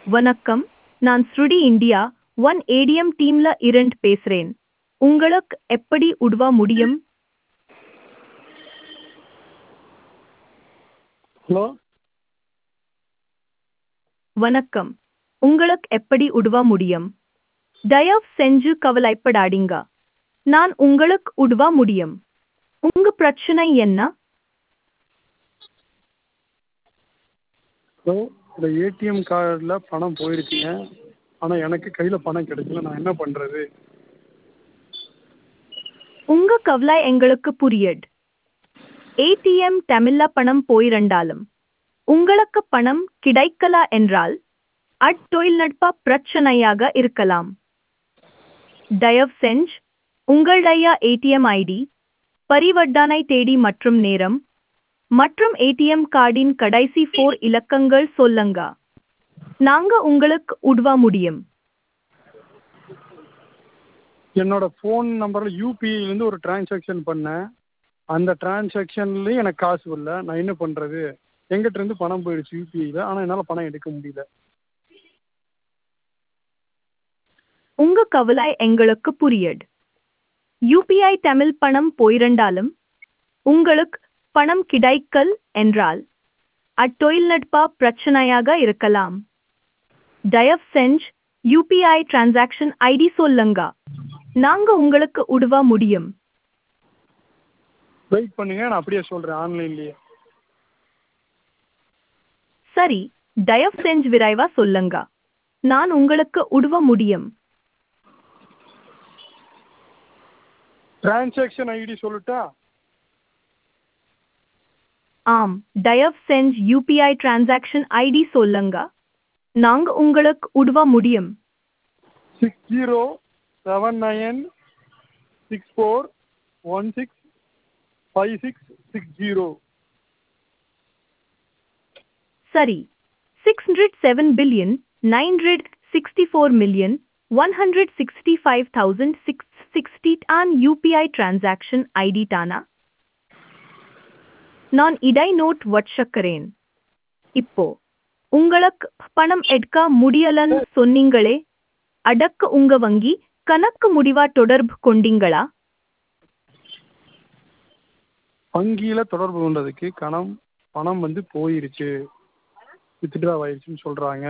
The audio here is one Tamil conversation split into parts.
வணக்கம் நான் ஸ்ருடி இந்தியா ஒன் ஏடிஎம் டீம்ல இரண்டு பேசுறேன் உங்களுக்கு எப்படி உதவ முடியும் ஹலோ வணக்கம் உங்களுக்கு எப்படி உதவ முடியும் தயவு செஞ்சு கவலைப்படாதீங்க நான் உங்களுக்கு உதவ முடியும் உங்க பிரச்சனை என்ன ஹலோ இந்த ஏடிஎம் கார்டில் பணம் போயிடுச்சுங்க ஆனால் எனக்கு கையில் பணம் கிடைக்கல நான் என்ன பண்ணுறது உங்க கவலை எங்களுக்கு புரியுது ஏடிஎம் தமிழ்ல பணம் போயிருந்தாலும் உங்களுக்கு பணம் கிடைக்கல என்றால் அத்தொழில்நுட்ப பிரச்சனையாக இருக்கலாம் தயவு செஞ்சு உங்களுடைய ஏடிஎம் ஐடி பரிவர்த்தனை தேதி மற்றும் நேரம் மற்றும் ஏடிஎம் கார்டின் கடைசி ஃபோர் இலக்கங்கள் சொல்லுங்க நாங்க உங்களுக்கு உதவ முடியும் என்னோட ஃபோன் நம்பரில் யூபிஐலேருந்து ஒரு டிரான்சாக்ஷன் பண்ணேன் அந்த டிரான்சாக்ஷன்லேயும் எனக்கு காசு வரல நான் என்ன பண்ணுறது எங்கிட்டேருந்து பணம் போயிடுச்சு யூபிஐயில் ஆனால் என்னால் பணம் எடுக்க முடியல உங்க கவலை எங்களுக்கு புரியுது யூபிஐ தமிழ் பணம் போயிருந்தாலும் உங்களுக்கு பணம் கிடைக்கல் என்றால் அத்தொழில்நுட்ப பிரச்சனையாக இருக்கலாம் தயவு செஞ்சு யூபிஐ டிரான்சாக்ஷன் ஐடி சொல்லுங்க நாங்க உங்களுக்கு உதவ முடியும் வெயிட் பண்ணுங்க நான் அப்படியே சொல்கிறேன் ஆன்லைன்லேயே சரி தயவு செஞ்சு விரைவா சொல்லுங்க நான் உங்களுக்கு உதவ முடியும் டிரான்சாக்ஷன் ஐடி சொல்லட்டா ஆம் தயவு செஞ்சு யூபிஐ டிரான்சாக்ஷன் ஐடி சொல்லுங்க நாங்க உங்களுக்கு உதவ முடியும் six zero seven nine six four one six five six six zero சரி six hundred seven billion nine hundred sixty four million one hundred sixty five thousand six sixty on UPI transaction ID தானா நான் இடை நோட் வச்சுக்கிறேன் இப்போ உங்களுக்கு பணம் எடுக்க முடியலன்னு சொன்னீங்களே அடக்கு உங்க வங்கி கணக்கு முடிவா தொடர்பு கொண்டீங்களா வங்கியில் தொடர்பு கொண்டதுக்கு கணம் பணம் வந்து போயிருச்சு வித்ட்ரா ஆயிடுச்சுன்னு சொல்கிறாங்க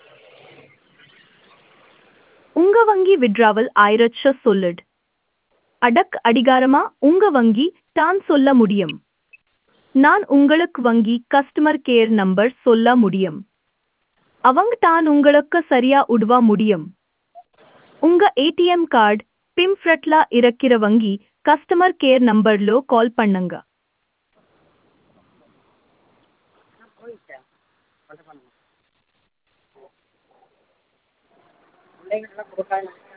உங்க வங்கி விட்ராவல் ஆயிரச்ச சொல்லுட் அடக் அடிகாரமா உங்க வங்கி தான் சொல்ல முடியும் நான் உங்களுக்கு வங்கி கஸ்டமர் கேர் நம்பர் சொல்ல முடியும் அவங்க தான் உங்களுக்கு சரியா உதவ முடியும் உங்க ஏடிஎம் கார்டு பிம்ஃப்ரட்ல இருக்கிற வங்கி கஸ்டமர் கேர் நம்பர்லோ கால் பண்ணுங்க பிள்ளைங்கள்லாம் கொடுக்காங்க